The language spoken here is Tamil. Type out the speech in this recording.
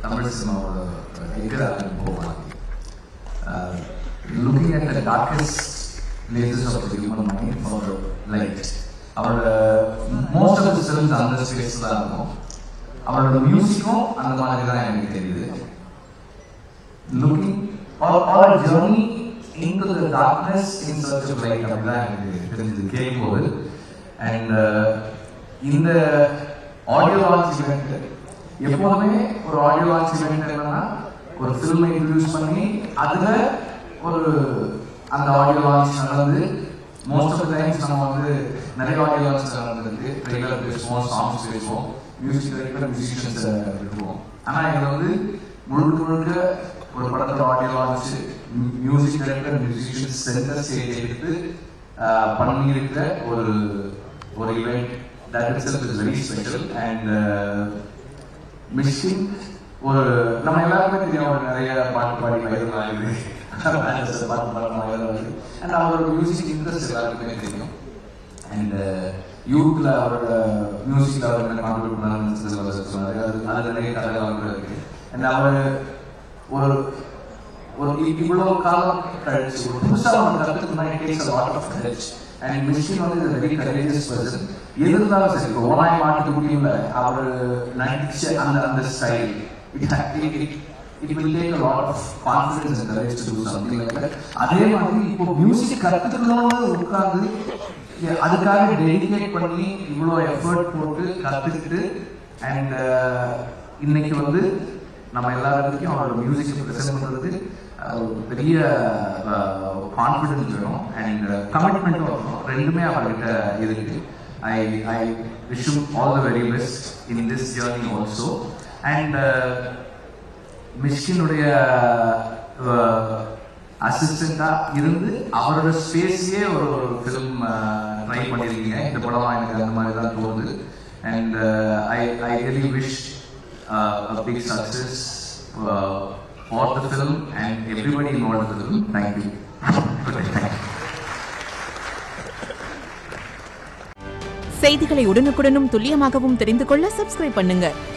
தமிழ் சினிமாவோட எதிராக போவாங்க looking at the darkest places of the human mind for light அவரோட மோஸ்ட் ஆஃப் த ஃபிலிம்ஸ் அந்த ஸ்பேஸ் தான் இருக்கும் அவரோட மியூசிக்கும் அந்த மாதிரி தான் எனக்கு தெரியுது looking or or journey into the darkness in search of light அப்படிதான் எனக்கு தெரிஞ்சது கேட்கும்போது அண்ட் இந்த ஆடியோ லான்ச் இவெண்ட் எப்போதுமே ஒரு ஆடியோ லான்ச் இவெண்ட் என்னன்னா ஒரு ஃபில்மை இன்ட்ரடியூஸ் பண்ணி அதுல ஒரு அந்த ஆடியோ லான்ச் நடந்து மோஸ்ட் ஆஃப் டைம்ஸ் நம்ம வந்து நிறைய ஆடியோ லான்ச் நடந்திருக்கு ட்ரெய்லர் பேசுவோம் சாங்ஸ் பேசுவோம் மியூசிக் டைரக்டர் மியூசிஷியன்ஸ் விட்டுருவோம் ஆனா இது வந்து முழுக்க முழுக்க ஒரு படத்தோட audio launch music director musicians centre stage எடுத்து ஆஹ், பண்ணியிருக்கிற ஒரு ஒரு event that it's is very special and Mysskin ஒரு நம்ம எல்லாருமே தெரியும் அவர் நிறைய பாட்டு பாடி வைரல் ஆகுது பாட்டு பாடம் வைரல் ஆகுது அண்ட் அவரோட மியூசிக் இன்ட்ரெஸ்ட் எல்லாருக்குமே தெரியும் அண்ட் யூத்ல அவரோட மியூசிக்ல அவர் என்ன கான்ட்ரிபியூட் பண்ணாருன்னு சொன்னாரு அது அது நிறைய கதைகள் கூட இருக்கு அண்ட் அவர் ஒரு ஒரு இவ்வளவு காலம் கழிச்சு ஒரு புதுசா ஒன்று கற்றுக்கணும் it takes lot of courage and Mysskin வந்து வெரி கரேஜியஸ் பர்சன் எது இருந்தாலும் சரி இப்போ ஓனாய் மாட்டுக்கு முடியல அவர் நடிச்ச அந்த அந்த style it it will take lot of confidence and courage to do something like that அதே மாதிரி இப்போ மியூசிக் கற்றுக்கணும்னு உட்கார்ந்து அதுக்காக டெடிகேட் பண்ணி இவ்வளோ எஃபர்ட் போட்டு கற்றுக்கிட்டு அண்ட் இன்னைக்கு வந்து நம்ம எல்லாருக்கும் அவரோட மியூசிக் ப்ரெசென்ட் பண்ணுறது ஒரு பெரிய கான்ஃபிடன்ஸ் வேணும் அண்ட் கமிட்மெண்ட்டும் வரணும் ரெண்டுமே அவர்கிட்ட இருக்கு I I wish all the very best in this journey also and மிஷினுடைய அசிஸ்டண்டா இருந்து அவரோட ஸ்பேஸ்லயே ஒரு ஃபிலிம் ட்ரை பண்ணியிருக்கீங்க இந்த படம் எனக்கு அந்த மாதிரி தான் தோணுது and I I really wish a big success uh, for the film and everybody involved in the film. Thank you. Good night. Thank you. செய்திகளை உடனுக்குடனும் துல்லியமாகவும் தெரிந்து கொள்ள சப்ஸ்கிரைப் பண்ணுங்க